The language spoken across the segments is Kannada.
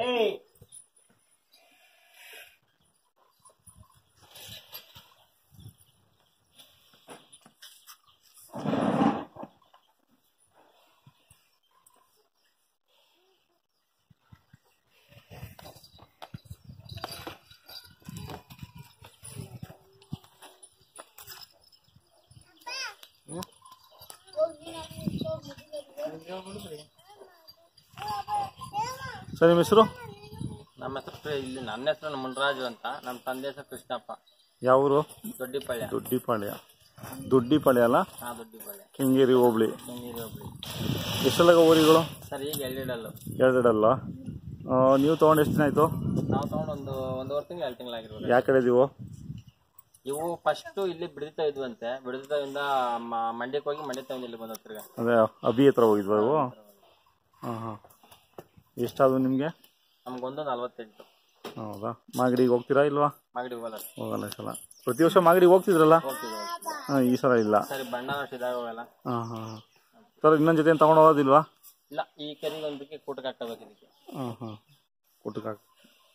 ಸರ್ ನಿಮ್ಮ ಹೆಸರು ನಮ್ಮ ಹೆಸರು ಇಲ್ಲಿ ನನ್ನ ಹೆಸರು ಮುನ್ರಾಜು ಅಂತ ನಮ್ಮ ತಂದೆ ಹೆಸರು ಕೃಷ್ಣಪ್ಪ ಯಾವ ಊರು ದೊಡ್ಡಿಪಳ್ಯ ದೊಡ್ಡಿಪಾಳ್ಯ ದೊಡ್ಡಿಪಾಳ್ಯ ಅಲ್ಲ ಹಾ ದೊಡ್ಡಿಪಳ್ಯ ಕೆಂಗೇರಿ ಹೋಬಳಿ ನೀರು ಒಬ್ಳಿ ಎಷ್ಟೆಲ್ಲ ಊರುಗಳು ಸರ್ ಈಗ ಎಳ್ಳಿಡಲ್ಲು ಎರಡೆರಡಲ್ಲ ಆ, ನೀವು ತೊಗೊಂಡು ಎಷ್ಟು ದಿನ ಆಯಿತು ನಾವು ತಗೊಂಡು ಒಂದು ಒಂದೂವರೆ ತಿಂಗಳು ಎರಡು ತಿಂಗಳಾಗಿರ್ಬೋದು ಯಾವ ಕಡೆ ಇದೀವು ಇವು ಫಸ್ಟ್ ಇಲ್ಲಿ ಬಿಡಿತಾ ಇದ್ವಂತೆ ಬಿಡಿತದಿಂದ ಮಂಡ್ಯಕ್ಕೆ ಹೋಗಿ ಮಂಡ್ಯ ತಗೊಂಡು ಇಲ್ಲಿ ಬಂದ ತಿರ್ಗ ಅದೇ ಅಭಿ ಹತ್ರ ಹೋಗಿದ್ವಾ ಇವು ಹಾಂ ಹಾಂ ಎಷ್ಟಾದವು ನಿಮಗೆ ನಮ್ಗೊಂದು ನಲ್ವತ್ತೆಂಟು ಹೌದಾ ಮಾಗಡಿಗೆ ಹೋಗ್ತೀರಾ ಇಲ್ವಾ ಮಾಗಡಿ ಹೋಗಲ್ಲ ಹೋಗಲ್ಲ ಈ ಸಲ ಪ್ರತಿ ವರ್ಷ ಮಾಗಡಿಗೆ ಹೋಗ್ತಿದ್ರಲ್ಲ ಹೋಗ್ತೀವಿ ಹಾಂ ಈ ಸಲ ಇಲ್ಲ ಸರಿ ಬಣ್ಣ ಅಷ್ಟು ಇದಾಗ ಹೋಗಲ್ಲ ಹಾಂ ಹಾಂ ಸರ್ ಇನ್ನೊಂದು ಜೊತೆ ತಗೊಂಡು ಹೋಗೋದಿಲ್ವಾ ಇಲ್ಲ ಈ ಕೆರೆಗೆ ಒಂದಕ್ಕೆ ಕೂಟಕ್ಕೆ ಹಾಕಬೇಕು ಇದಕ್ಕೆ ಹಾಂ ಹಾಂ ಊಟಕ್ಕೆ ಹಾಕಿ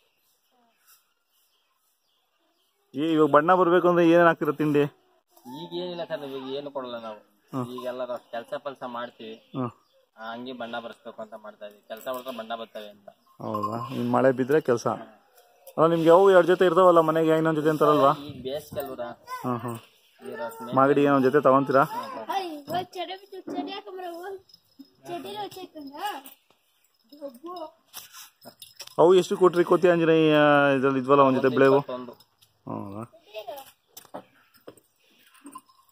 ಈ ಇವಾಗ ಬಣ್ಣ ಬರಬೇಕು ಅಂದ್ರೆ ಏನೇನು ಹಾಕ್ತಿರ ತಿಂಡಿ ಈಗ ಏನಿಲ್ಲ ಸರ್ ಈಗ ಏನು ಕೊಡಲ್ಲ ನಾವು ಈಗೆಲ್ಲ ಕೆಲಸ ಪಲ್ಸ ಮಾಡ್ತೀವಿ ಹಾಂ ಆ, ಹಂಗೆ ಬಣ್ಣ ಬರ್ಸ್ಬೇಕು ಅಂತ ಮಾಡ್ತಾ ಇದೀವಿ ಕೆಲಸ ಮಾಡಿದ್ರೆ ಬಣ್ಣ ಬರ್ತವೆ ಅಂತ ಹೌದಾ ಇನ್ನು ಮಳೆ ಬಿದ್ದರೆ ಕೆಲಸ ಅಲ್ಲ ನಿಮ್ಗೆ ಯಾವ ಎರಡು ಜೊತೆ ಇರ್ತಾವಲ್ಲ ಮನೆಗೆ ಇನ್ನೊಂದು ಜೊತೆ ಅಂತಾರಲ್ವಾ ಈಗ ಬೇಸಿಗೆಲ್ವರ ಹಾಂ ಹಾಂ ಇರೋ ಸ್ನೇಹ ಮಾಗಡಿ ಏನೋ ಜೊತೆ ತಗೊಂತೀರಾ చెడ చెడియాకమరా చెడిలో వచ్చేస్తుందా డబ్బు ಅವು ಎಷ್ಟು ಕೊಟ್ರಿ ಕೋತಿ ಆಂಜನೇಯ ಇದ್ರಲ್ಲಿ ಇದ್ವಲ್ಲ ಒಂದು ಜೊತೆ ಬೆಳೆವು ಒಂದು ಹೌದಾ